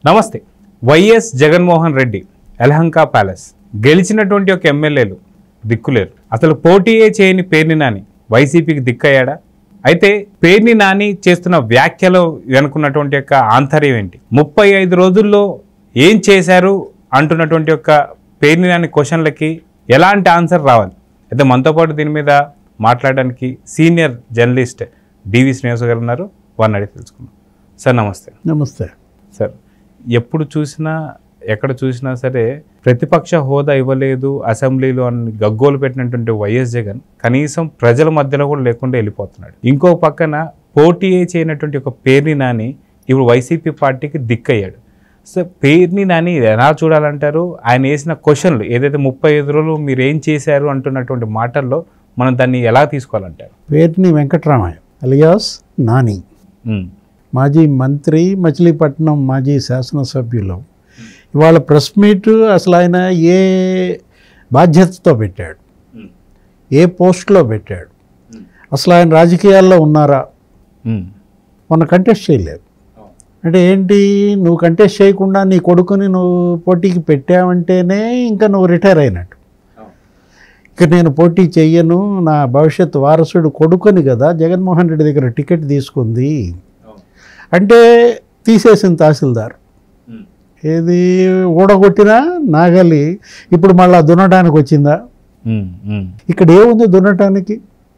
నమస్తే YS Jaganmohan Reddy Yelahanka palace గెలిచినటువంటి ఒక ఎమ్మెల్యేలు దిక్కులేరు అసలు పోటీయే చేయని పేర్ని నాని వైసీపీకి దిక్కయ్యాడా అయితే పేర్ని నాని చేస్తున్న వ్యాఖ్యలు వెనుకున్నటువంటి యొక్క ఆంతర్యం ఏంటి ముప్పై ఐదు రోజుల్లో ఏం చేశారు అంటున్నటువంటి యొక్క పేర్ని నాని క్వశ్చన్లకి ఎలాంటి ఆన్సర్ రావాలి అయితే మనతో పాటు దీని మీద మాట్లాడడానికి సీనియర్ జర్నలిస్ట్ డివి శ్రీనివాస్ గారు ఉన్నారు వారిని అడిగి తెలుసుకుందాం సార్ నమస్తే నమస్తే సార్ ఎప్పుడు చూసినా ఎక్కడ చూసినా సరే ప్రతిపక్ష హోదా ఇవ్వలేదు అసెంబ్లీలో అని గగ్గోలు పెట్టినటువంటి వైఎస్ జగన్ కనీసం ప్రజల మధ్యలో కూడా లేకుండా వెళ్ళిపోతున్నాడు ఇంకో పక్కన పోటీ చేయనటువంటి ఒక పేర్ని నాని ఇప్పుడు వైసీపీ పార్టీకి దిక్కయ్యాడు సో పేర్ని నాని ఎలా చూడాలంటారు ఆయన వేసిన క్వశ్చన్లు ఏదైతే ముప్పై ఐదు రోజులు మీరు ఏం చేశారు అంటున్నటువంటి మాటల్లో మనం దాన్ని ఎలా తీసుకోవాలంటారు పేర్ని వెంకట్రామయ్య అలియాస్ నాని ఉమ్, మాజీ మంత్రి మచిలీపట్నం మాజీ శాసనసభ్యులు ఇవాళ ప్రెస్ మీట్ అసలు ఆయన ఏ బాధ్యతతో పెట్టాడు ఏ పోస్ట్లో పెట్టాడు అసలు ఆయన రాజకీయాల్లో ఉన్నారా ఉమ్, మొన్న కంటెస్ట్ చేయలేదు అంటే ఏంటి నువ్వు కంటెస్ట్ చేయకుండా నీ కొడుకుని నువ్వు పోటీకి పెట్టావంటేనే ఇంకా నువ్వు రిటైర్ అయినట్టు ఇక నేను పోటీ చెయ్యను నా భవిష్యత్ వారసుడు కొడుకుని కదా జగన్మోహన్ రెడ్డి దగ్గర టికెట్ తీసుకుంది అంటే తీసేసిన తహసీల్దార్ ఏది ఊడగొట్టినా నాగలి ఇప్పుడు మళ్ళా దున్నడానికి వచ్చిందా ఉమ్, ఉమ్, ఇక్కడ ఏముంది దున్నటానికి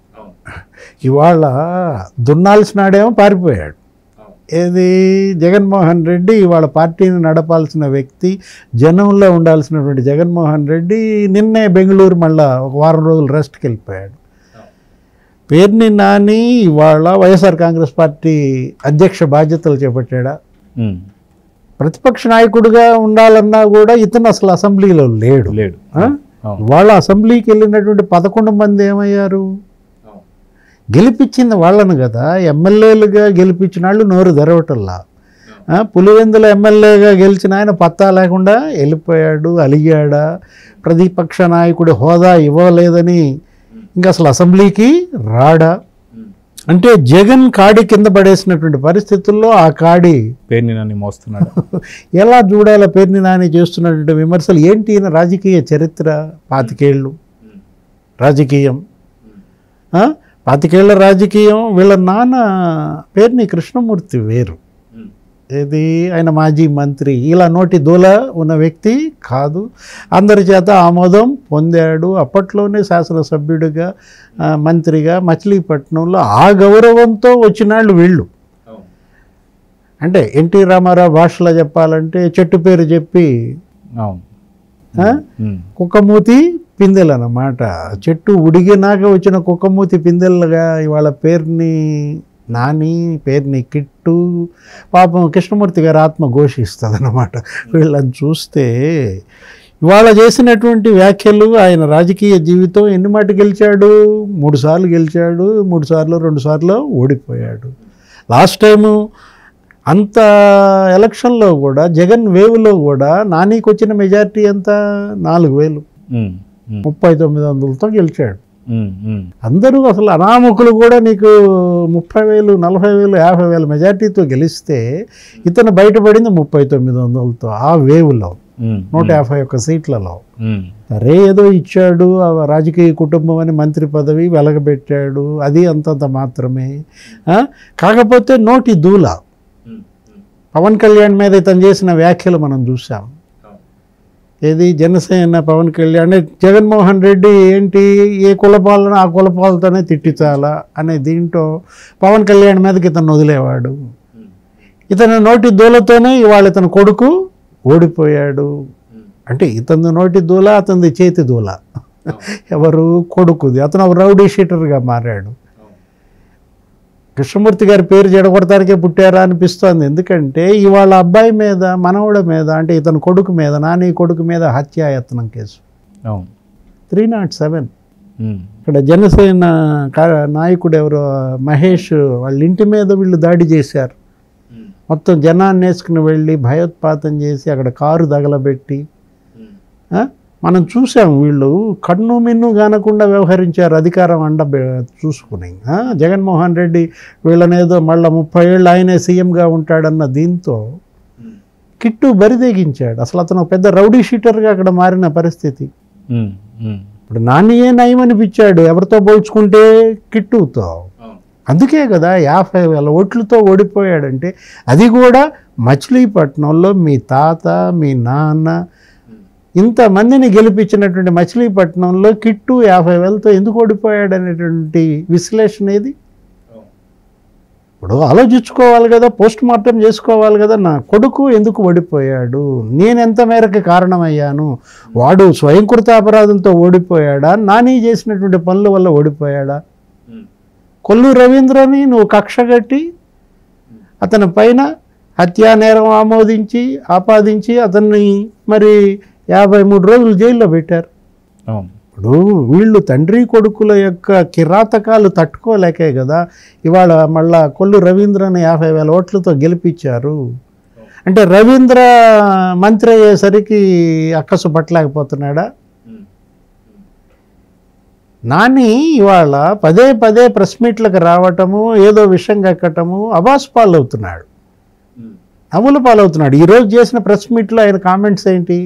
ఇవాళ దున్నాల్సినాడేమో పారిపోయాడు ఏది జగన్మోహన్ రెడ్డి ఇవాళ పార్టీని నడపాల్సిన వ్యక్తి జనంలో ఉండాల్సినటువంటి జగన్మోహన్ రెడ్డి నిన్నే బెంగళూరు మళ్ళా ఒక వారం రోజులు రెస్ట్కి వెళ్ళిపోయాడు పేర్ని నాని ఇవాళ వైఎస్ఆర్ కాంగ్రెస్ పార్టీ అధ్యక్ష బాధ్యతలు చేపట్టాడా ఉమ్, ప్రతిపక్ష నాయకుడిగా ఉండాలన్నా కూడా ఇతను అసలు అసెంబ్లీలో లేడు లేడు ఆ? అవును. ఇవాళ అసెంబ్లీకి వెళ్ళినటువంటి పదకొండు మంది ఏమయ్యారు గెలిపించింది వాళ్ళను కదా ఎమ్మెల్యేలుగా గెలిపించిన వాళ్ళు నోరు తెరవటల్లా ఆ, పులివెందుల ఎమ్మెల్యేగా గెలిచిన ఆయన పత్తా లేకుండా వెళ్ళిపోయాడు అలిగాడా ప్రతిపక్ష నాయకుడి హోదా ఇవ్వలేదని ఇంకా అసలు అసెంబ్లీకి రాడా అంటే జగన్ కాడి కింద పడేసినటువంటి పరిస్థితుల్లో ఆ కాడి పేరుని నన్ను మోస్తున్నాడు ఎలా చూడాల పేరుని నాని చేస్తున్నటువంటి విమర్శలు ఏంటి ఈయన రాజకీయ చరిత్ర పాతికేళ్ళు రాజకీయం ఆ? పాతికేళ్ల రాజకీయం వీళ్ళ నాన్న పేరుని కృష్ణమూర్తి వేరు ఏది ఆయన మాజీ మంత్రి ఇలా నోటి దూల ఉన్న వ్యక్తి కాదు అందరి చేత ఆమోదం పొందాడు అప్పట్లోనే శాసనసభ్యుడిగా ఆ, మంత్రిగా మచిలీపట్నంలో ఆ గౌరవంతో వచ్చినాళ్ళు వీళ్ళు అంటే ఎన్టీ రామారావు భాషలో చెప్పాలంటే చెట్టు పేరు చెప్పి అవును ఆ? ఉమ్, కుక్కమూతి పిందెలు అన్నమాట చెట్టు ఉడిగినాక వచ్చిన కుక్కమూతి పిందెలుగా ఇవాళ పేరుని నాని పేరుని కిట్టు పాపం కృష్ణమూర్తి గారి ఆత్మ ఘోషిస్తుంది అనమాట వీళ్ళని చూస్తే ఇవాళ చేసినటువంటి వ్యాఖ్యలు ఆయన రాజకీయ జీవితం ఎన్ని మాట గెలిచాడు మూడు సార్లు గెలిచాడు మూడు సార్లు రెండు సార్లు ఓడిపోయాడు లాస్ట్ టైము అంత ఎలక్షన్లో కూడా జగన్ వేవ్లో కూడా నానికి వచ్చిన మెజారిటీ ఎంత నాలుగు వేలు ఉమ్, ఉమ్, ముప్పై తొమ్మిది వందలతో గెలిచాడు ఉమ్, ఉమ్, అందరూ అసలు అనామకులు కూడా నీకు ముప్పై వేలు నలభై వేలు యాభై వేల మెజార్టీతో గెలిస్తే ఇతను బయటపడింది ముప్పై తొమ్మిది వందలతో ఆ వేవ్లో ఉమ్, నూట యాభై ఒక్క సీట్లలో ఉమ్, సరే ఏదో ఇచ్చాడు ఆ రాజకీయ కుటుంబం అని మంత్రి పదవి వెలగబెట్టాడు అది అంతంత మాత్రమే ఆ? కాకపోతే నోటి దూల పవన్ కళ్యాణ్ మీద ఇతను చేసిన వ్యాఖ్యలు మనం చూసాం ఏది జనసేన పవన్ కళ్యాణ్ అంటే జగన్మోహన్ రెడ్డి ఏంటి ఏ కులపాలను ఆ కులపాలతోనే తిట్టించాలా అనే దీంట్లో పవన్ కళ్యాణ్ మీదకి ఇతను వదిలేవాడు ఇతని నోటి దూలతోనే ఇవాళ ఇతని కొడుకు ఓడిపోయాడు అంటే ఇతని నోటి దూల అతనిది చేతి దూల ఎవరు కొడుకుది అతను ఒక రౌడీ షీటర్గా మారాడు కృష్ణమూర్తి గారి పేరు జడగొడతానికే పుట్టారా అనిపిస్తోంది ఎందుకంటే ఇవాళ అబ్బాయి మీద మనవడ మీద అంటే ఇతని కొడుకు మీద నాని కొడుకు మీద హత్యాయత్నం కేసు అవును త్రీ నాట్ సెవెన్ ఉమ్, ఇక్కడ జనసేన కా- నాయకుడు ఎవరో మహేష్ వాళ్ళ ఇంటి మీద వీళ్ళు దాడి చేశారు మొత్తం జనాన్ని వేసుకుని వెళ్ళి భయోత్పాతం చేసి అక్కడ కారు తగలబెట్టి ఆ? మనం చూసాం వీళ్ళు కన్ను మిన్ను కానకుండా వ్యవహరించారు అధికారం అండ చూసుకుని ఆ? జగన్మోహన్ రెడ్డి వీళ్ళనేదో మళ్ళీ ముప్పై ఏళ్ళు ఆయనే సీఎంగా ఉంటాడన్న దీంతో కిట్టు బరిదెగించాడు అసలు అతను ఒక పెద్ద రౌడీ షీటర్గా అక్కడ మారిన పరిస్థితి ఉమ్, ఉమ్. ఇప్పుడు నాన్నయే నయం అనిపించాడు ఎవరితో పోల్చుకుంటే కిట్టుతో అందుకే కదా యాభై వేల ఓట్లతో ఓడిపోయాడంటే అది కూడా మచిలీపట్నంలో మీ తాత మీ నాన్న ఇంతమందిని గెలిపించినటువంటి మచిలీపట్నంలో కిట్టు యాభై వేలతో ఎందుకు ఓడిపోయాడు అనేటువంటి విశ్లేషణ ఏది ఇప్పుడు ఆలోచించుకోవాలి కదా పోస్ట్ మార్టం చేసుకోవాలి కదా నా కొడుకు ఎందుకు ఓడిపోయాడు నేను ఎంత మేరకు కారణమయ్యాను వాడు స్వయంకృత అపరాధంతో ఓడిపోయాడా నాని చేసినటువంటి పనుల వల్ల ఓడిపోయాడా కొల్లు రవీంద్రని నువ్వు కక్ష కట్టి అతని పైన హత్యా నేరం ఆమోదించి ఆపాదించి అతన్ని మరి యాభై మూడు రోజులు జైల్లో పెట్టారు అవును ఇప్పుడు వీళ్ళు తండ్రి కొడుకుల యొక్క కిరాతకాలు తట్టుకోలేకే కదా ఇవాళ మళ్ళా కొల్లు రవీంద్రని యాభై వేల ఓట్లతో గెలిపించారు అంటే రవీంద్ర మంత్రి అయ్యేసరికి అక్కసు పట్టలేకపోతున్నాడా నాని ఇవాళ పదే పదే ప్రెస్ మీట్లకు రావటము ఏదో విషయం కక్కటము అబాస్ పాలవుతున్నాడు నవ్వుల పాలవుతున్నాడు ఈరోజు చేసిన ప్రెస్ మీట్లో ఆయన కామెంట్స్ ఏంటి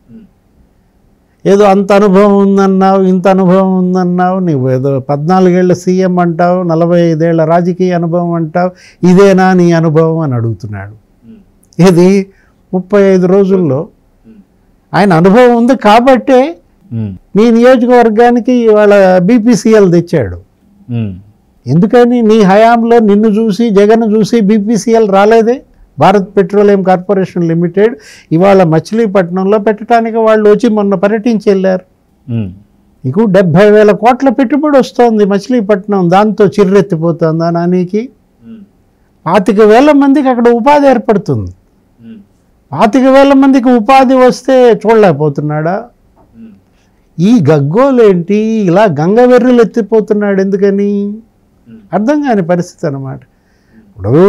ఏదో అంత అనుభవం ఉందన్నావు ఇంత అనుభవం ఉందన్నావు నువ్వు ఏదో పద్నాలుగేళ్ల సీఎం అంటావు నలభై ఐదేళ్ల రాజకీయ అనుభవం అంటావు ఇదేనా నీ అనుభవం అని అడుగుతున్నాడు ఇది ముప్పై ఐదు రోజుల్లో ఆయన అనుభవం ఉంది కాబట్టే ఉమ్, నీ నియోజకవర్గానికి ఇవాళ బీపీసీఎల్ తెచ్చాడు ఉమ్, ఎందుకని నీ హయాంలో నిన్ను చూసి జగన్ చూసి బీపీసీఎల్ రాలేదే భారత్ పెట్రోలియం కార్పొరేషన్ లిమిటెడ్ ఇవాళ మచిలీపట్నంలో పెట్టడానికి వాళ్ళు వచ్చి మొన్న పర్యటించి వెళ్ళారు ఉమ్, నీకు డెబ్భై వేల కోట్ల పెట్టుబడి వస్తోంది మచిలీపట్నం దాంతో చిర్రెత్తిపోతుందా నానికి పాతిక వేల మందికి అక్కడ ఉపాధి ఏర్పడుతుంది పాతిక వేల మందికి ఉపాధి వస్తే చూడలేకపోతున్నాడా ఈ గగ్గోలేంటి ఇలా గంగవెర్రులు ఎత్తిపోతున్నాడు ఎందుకని అర్థం కాని పరిస్థితి అన్నమాట ఇప్పుడు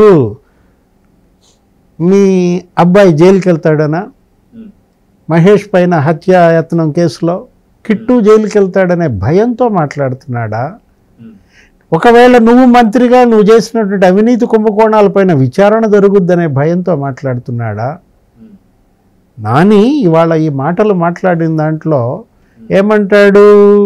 మీ అబ్బాయి జైలుకి వెళ్తాడనా మహేష్ పైన హత్యాయత్నం కేసులో కిట్టు జైలుకి వెళ్తాడనే భయంతో మాట్లాడుతున్నాడా ఒకవేళ నువ్వు మంత్రిగా నువ్వు చేసినటువంటి అవినీతి కుంభకోణాలపైన విచారణ జరుగుద్దనే భయంతో మాట్లాడుతున్నాడా నాని ఇవాళ ఈ మాటలు మాట్లాడిన దాంట్లో ఏమంటాడు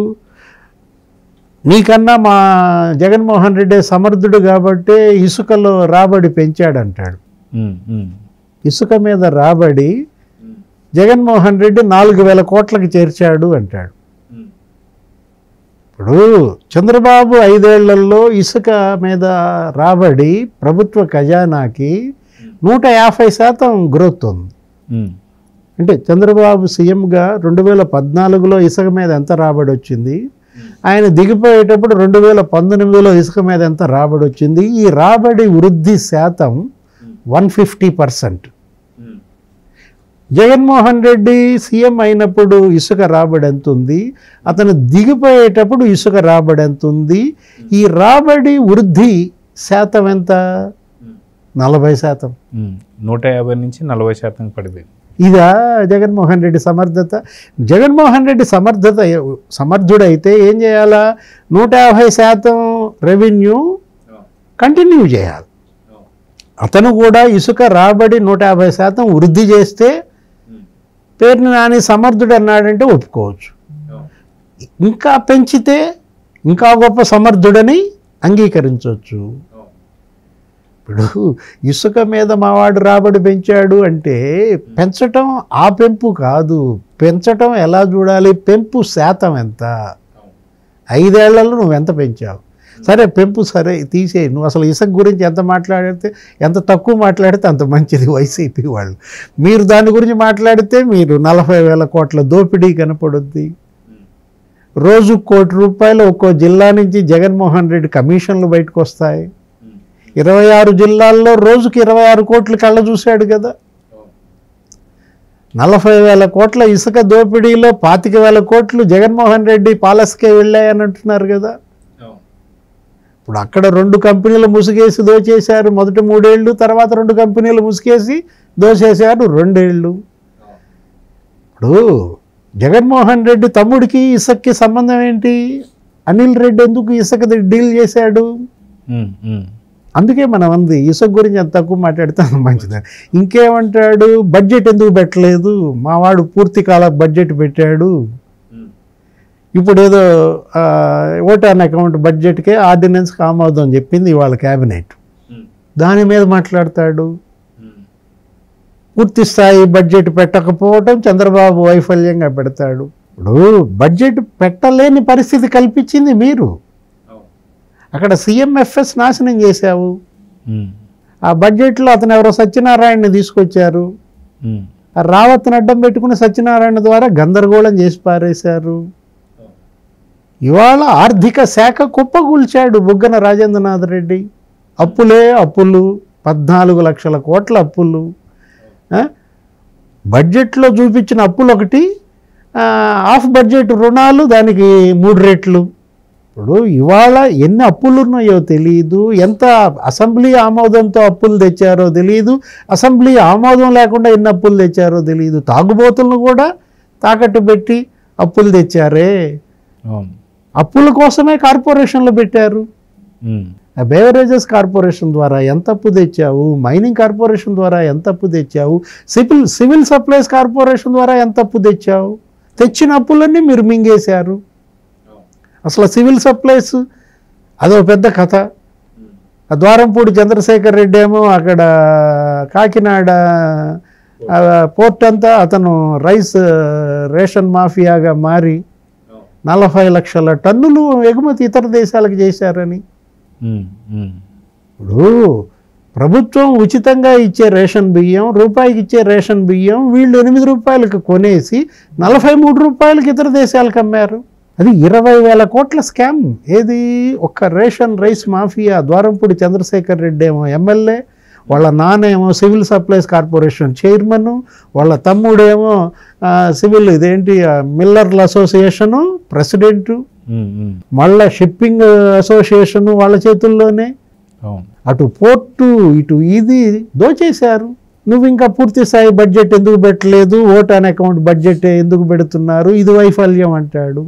నీకన్నా మా జగన్మోహన్ రెడ్డి సమర్థుడు కాబట్టి ఇసుకలో రాబడి పెంచాడంటాడు ఉమ్, ఉమ్, ఇసుక మీద రాబడి జగన్మోహన్ రెడ్డి నాలుగు వేల కోట్లకి చేర్చాడు అంటాడు ఇప్పుడు చంద్రబాబు ఐదేళ్లలో ఇసుక మీద రాబడి ప్రభుత్వ ఖజానాకి నూట యాభై శాతం గ్రోత్ ఉంది ఉమ్, అంటే చంద్రబాబు సీఎంగా రెండు వేల పద్నాలుగులో ఇసుక మీద ఎంత రాబడి వచ్చింది ఆయన దిగిపోయేటప్పుడు రెండు వేల పంతొమ్మిదిలో ఇసుక మీద ఎంత రాబడి వచ్చింది ఈ రాబడి వృద్ధి శాతం one fifty percent Jaganmohan Reddy CM అయినప్పుడు ఇసుక రాబడి ఎంత ఉంది అతను దిగిపోయేటప్పుడు ఇసుక రాబడి ఎంత ఉంది ఈ రాబడి వృద్ధి శాతం ఎంత నలభై శాతం ఉమ్. నూట యాభై నుంచి నలభై శాతం పడింది ఇదా జగన్మోహన్ రెడ్డి సమర్థత జగన్మోహన్ రెడ్డి సమర్థత సమర్థుడైతే ఏం చేయాలా నూట యాభై శాతం రెవెన్యూ కంటిన్యూ చేయాలి అతను కూడా ఇసుక రాబడి నూట యాభై శాతం వృద్ధి చేస్తే పేరుని నాని సమర్థుడు అన్నాడంటే ఒప్పుకోవచ్చు ఇంకా పెంచితే ఇంకా గొప్ప సమర్థుడని అంగీకరించవచ్చు ఇప్పుడు ఇసుక మీద మావాడు రాబడి పెంచాడు అంటే పెంచటం ఆ పెంపు కాదు పెంచటం ఎలా చూడాలి పెంపు శాతం ఎంత ఐదేళ్లలో నువ్వు ఎంత పెంచావు సరే పెంపు సరే తీసేయి నువ్వు అసలు ఇసుక గురించి ఎంత మాట్లాడితే ఎంత తక్కువ మాట్లాడితే అంత మంచిది వైసీపీ వాళ్ళు మీరు దాని గురించి మాట్లాడితే మీరు నలభై వేల కోట్ల దోపిడీ కనపడుద్ది రోజు కోటి రూపాయలు ఒక్కో జిల్లా నుంచి జగన్మోహన్ రెడ్డి కమిషన్లు బయటకు వస్తాయి ఇరవై ఆరు జిల్లాల్లో రోజుకి ఇరవై ఆరు కోట్లు కళ్ళ చూశాడు కదా నలభై వేల కోట్ల ఇసుక దోపిడీలో పాతిక వేల కోట్లు జగన్మోహన్ రెడ్డి పాలస్కే వెళ్ళాయని అంటున్నారు కదా ఇప్పుడు అక్కడ రెండు కంపెనీలు ముసుగేసి దోచేశారు మొదటి మూడేళ్ళు తర్వాత రెండు కంపెనీలు ముసుగేసి దోచేశారు రెండేళ్ళు ఇప్పుడు జగన్మోహన్ రెడ్డి తమ్ముడికి ఇసుకకి సంబంధం ఏంటి అనిల్ రెడ్డి ఎందుకు ఇసుక డీల్ చేశాడు ఉమ్, ఉమ్, అందుకే మనం అంది ఇసుక గురించి అంత తక్కువ మాట్లాడితే అంత మంచిది ఇంకేమంటాడు బడ్జెట్ ఎందుకు పెట్టలేదు మా వాడు పూర్తి కాల బడ్జెట్ పెట్టాడు ఇప్పుడు ఏదో ఓటాన్ అకౌంట్ బడ్జెట్కే ఆర్డినెన్స్కి ఆమోదం చెప్పింది ఇవాళ క్యాబినెట్ దాని మీద మాట్లాడతాడు పూర్తి స్థాయి బడ్జెట్ పెట్టకపోవటం చంద్రబాబు వైఫల్యంగా పెడతాడు ఇప్పుడు బడ్జెట్ పెట్టలేని పరిస్థితి కల్పించింది మీరు అక్కడ సీఎంఎఫ్ఎస్ నాశనం చేశావు ఉమ్, ఆ బడ్జెట్లో అతను ఎవరో సత్యనారాయణని తీసుకొచ్చారు ఉమ్, ఆ రావత్ని అడ్డం పెట్టుకుని సత్యనారాయణ ద్వారా గందరగోళం చేసి పారేశారు ఇవాళ ఆర్థిక శాఖ కుప్పగూల్చాడు బుగ్గన రాజేంద్రనాథ్ రెడ్డి అప్పులే అప్పులు పద్నాలుగు లక్షల కోట్ల అప్పులు ఆ? బడ్జెట్లో చూపించిన అప్పులు ఒకటి ఆ, ఆఫ్ బడ్జెట్ రుణాలు దానికి మూడు రెట్లు ఇప్పుడు ఇవాళ ఎన్ని అప్పులు ఉన్నాయో తెలియదు ఎంత అసెంబ్లీ ఆమోదంతో అప్పులు తెచ్చారో తెలియదు అసెంబ్లీ ఆమోదం లేకుండా ఎన్ని అప్పులు తెచ్చారో తెలియదు తాగుబోతులను కూడా తాకట్టు పెట్టి అప్పులు తెచ్చారే అవును అప్పుల కోసమే కార్పొరేషన్లు పెట్టారు ఉమ్, ఆ బేవరేజెస్ కార్పొరేషన్ ద్వారా ఎంత అప్పు తెచ్చావు మైనింగ్ కార్పొరేషన్ ద్వారా ఎంత అప్పు తెచ్చావు సివిల్ సివిల్ సప్లైస్ కార్పొరేషన్ ద్వారా ఎంత అప్పు తెచ్చావు తెచ్చిన అప్పులన్నీ మీరు మింగేశారు అసలు సివిల్ సప్లైస్ అదో పెద్ద కథ ఆ ద్వారంపూడి చంద్రశేఖర్ రెడ్డి ఏమో అక్కడ కాకినాడ ఆ, పోర్ట్ అంతా అతను రైస్ రేషన్ మాఫియాగా మారి నలభై లక్షల టన్నులు ఎగుమతి ఇతర దేశాలకు చేశారని ఉమ్, ఉమ్, ఇప్పుడు ప్రభుత్వం ఉచితంగా ఇచ్చే రేషన్ బియ్యం రూపాయికి ఇచ్చే రేషన్ బియ్యం వీళ్ళు ఎనిమిది రూపాయలకు కొనేసి నలభై మూడు రూపాయలకి ఇతర దేశాలకు అమ్మారు అది ఇరవై వేల కోట్ల స్కామ్ ఏది ఒక్క ration rice mafia Dwarampudi Chandrasekhar Reddy ఏమో ఎమ్మెల్యే వాళ్ళ నాన్నేమో సివిల్ సప్లైస్ కార్పొరేషన్ చైర్మన్ వాళ్ళ తమ్ముడేమో ఆ, సివిల్ ఇదేంటి ఆ, మిల్లర్ల అసోసియేషను ప్రెసిడెంటు ఉమ్, ఉమ్, మళ్ళా షిప్పింగ్ అసోసియేషన్ వాళ్ళ చేతుల్లోనే అవును అటు పోర్టు ఇటు ఇది దోచేశారు నువ్వు ఇంకా పూర్తి స్థాయి బడ్జెట్ ఎందుకు పెట్టలేదు ఓటాన్ అకౌంట్ బడ్జెట్ ఎందుకు పెడుతున్నారు ఇది వైఫల్యం అంటాడు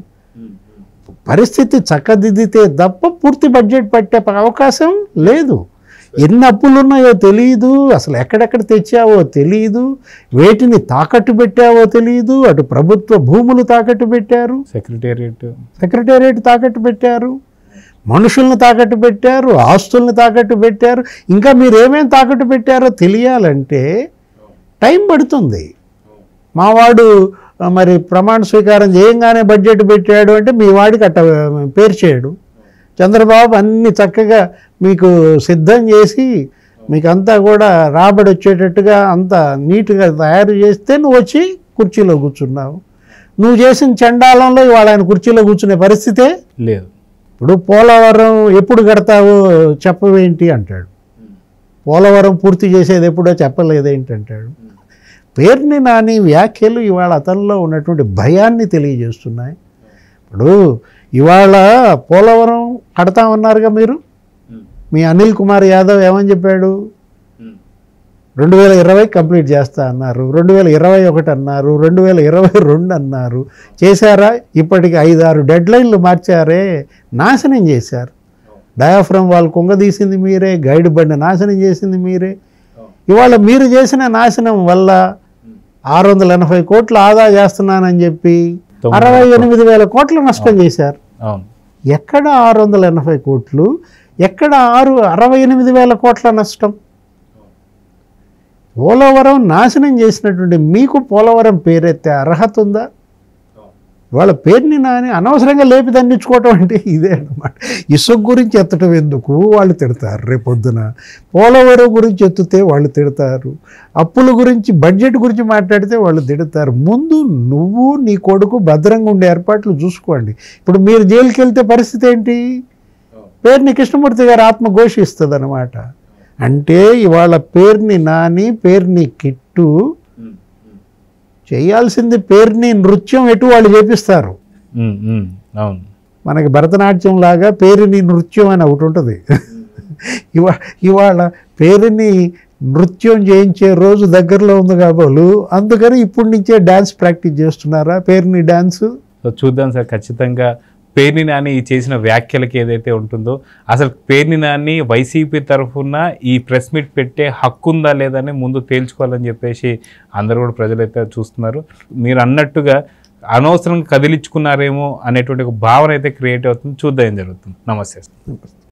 పరిస్థితి చక్కదిద్దితే తప్ప పూర్తి బడ్జెట్ పెట్టే అవకాశం లేదు ఎన్ని అప్పులు ఉన్నాయో తెలియదు అసలు ఎక్కడెక్కడ తెచ్చావో తెలియదు వేటిని తాకట్టు పెట్టావో తెలియదు అటు ప్రభుత్వ భూములు తాకట్టు పెట్టారు సెక్రటేరియట్ సెక్రటేరియట్ తాకట్టు పెట్టారు మనుషుల్ని తాకట్టు పెట్టారు ఆస్తుల్ని తాకట్టు పెట్టారు ఇంకా మీరు ఏమేమి తాకట్టు పెట్టారో తెలియాలంటే టైం పడుతుంది మావాడు ఆ, మరి ప్రమాణ స్వీకారం చేయంగానే బడ్జెట్ పెట్టాడు అంటే మీ వాడికి అట్ట పేరు చేయడు చంద్రబాబు అన్ని చక్కగా మీకు సిద్ధం చేసి మీకు అంతా కూడా రాబడి వచ్చేటట్టుగా అంతా నీట్గా తయారు చేస్తే నువ్వు వచ్చి కుర్చీలో కూర్చున్నావు నువ్వు చేసిన చండాలంలో ఇవాళ ఆయన కుర్చీలో కూర్చునే పరిస్థితే లేదు ఇప్పుడు పోలవరం ఎప్పుడు కడతావో చెప్పవేంటి అంటాడు పోలవరం పూర్తి చేసేది ఎప్పుడో చెప్పలేదేంటి అంటాడు పేరుని నాని వ్యాఖ్యలు ఇవాళ అతనిలో ఉన్నటువంటి భయాన్ని తెలియజేస్తున్నాయి ఇప్పుడు ఇవాళ పోలవరం కడతామన్నారుగా మీరు మీ అనిల్ కుమార్ యాదవ్ ఏమని చెప్పాడు రెండు వేల ఇరవై కంప్లీట్ చేస్తా అన్నారు రెండు వేల ఇరవై ఒకటి అన్నారు రెండు వేల ఇరవై రెండు అన్నారు చేశారా ఇప్పటికి ఐదారు డెడ్ లైన్లు మార్చారే నాశనం చేశారు డయాఫ్రమ్ వాళ్ళు కుంగదీసింది మీరే గైడ్ బండి నాశనం చేసింది మీరే ఇవాళ మీరు చేసిన నాశనం వల్ల ఆరు వందల ఎనభై కోట్లు ఆదా చేస్తున్నానని చెప్పి తొమ్మిది అరవై ఎనిమిది వేల కోట్ల నష్టం చేశారు అవును ఎక్కడ ఆరు వందల ఎనభై కోట్లు ఎక్కడ ఆరు అరవై ఎనిమిది వేల కోట్ల నష్టం పోలవరం నాశనం చేసినటువంటి మీకు పోలవరం పేరెత్తే అర్హత ఉందా వాళ్ళ పేరుని నాని అనవసరంగా లేపి దండించుకోవటం అంటే ఇదే అనమాట ఇసుక గురించి ఎత్తటం ఎందుకు వాళ్ళు తిడతారు రేపొద్దున పోలవరం గురించి ఎత్తితే వాళ్ళు తిడతారు అప్పుల గురించి బడ్జెట్ గురించి మాట్లాడితే వాళ్ళు తిడతారు ముందు నువ్వు నీ కొడుకు భద్రంగా ఉండే ఏర్పాట్లు చూసుకోండి ఇప్పుడు మీరు జైలుకి వెళ్తే పరిస్థితి ఏంటి పేరుని కృష్ణమూర్తి గారి ఆత్మ ఘోషిస్తుంది అనమాట అంటే ఇవాళ పేరుని నాని పేరుని కిట్టు చేయాల్సింది పేరుని నృత్యం ఎటు వాళ్ళు చేపిస్తారు ఉమ్, ఉమ్, అవును మనకి భరతనాట్యం లాగా పేరుని నృత్యం అని ఒకటి ఉంటుంది ఇవా ఇవాళ పేరుని నృత్యం చేయించే రోజు దగ్గరలో ఉంది కాబోలు అందుకని ఇప్పటి నుంచే డ్యాన్స్ ప్రాక్టీస్ చేస్తున్నారా పేరుని డ్యాన్స్ సో చూద్దాం సార్ ఖచ్చితంగా పేర్ని నాని ఈ చేసిన వ్యాఖ్యలకి ఏదైతే ఉంటుందో అసలు పేర్ని నాని వైసీపీ తరఫున ఈ ప్రెస్ మీట్ పెట్టే హక్కు ఉందా లేదని ముందు తేల్చుకోవాలని చెప్పేసి అందరూ కూడా ప్రజలైతే చూస్తున్నారు మీరు అన్నట్టుగా అనవసరంగా కదిలించుకున్నారేమో అనేటువంటి ఒక భావన అయితే క్రియేట్ అవుతుంది చూద్దాం ఏం జరుగుతుంది నమస్తే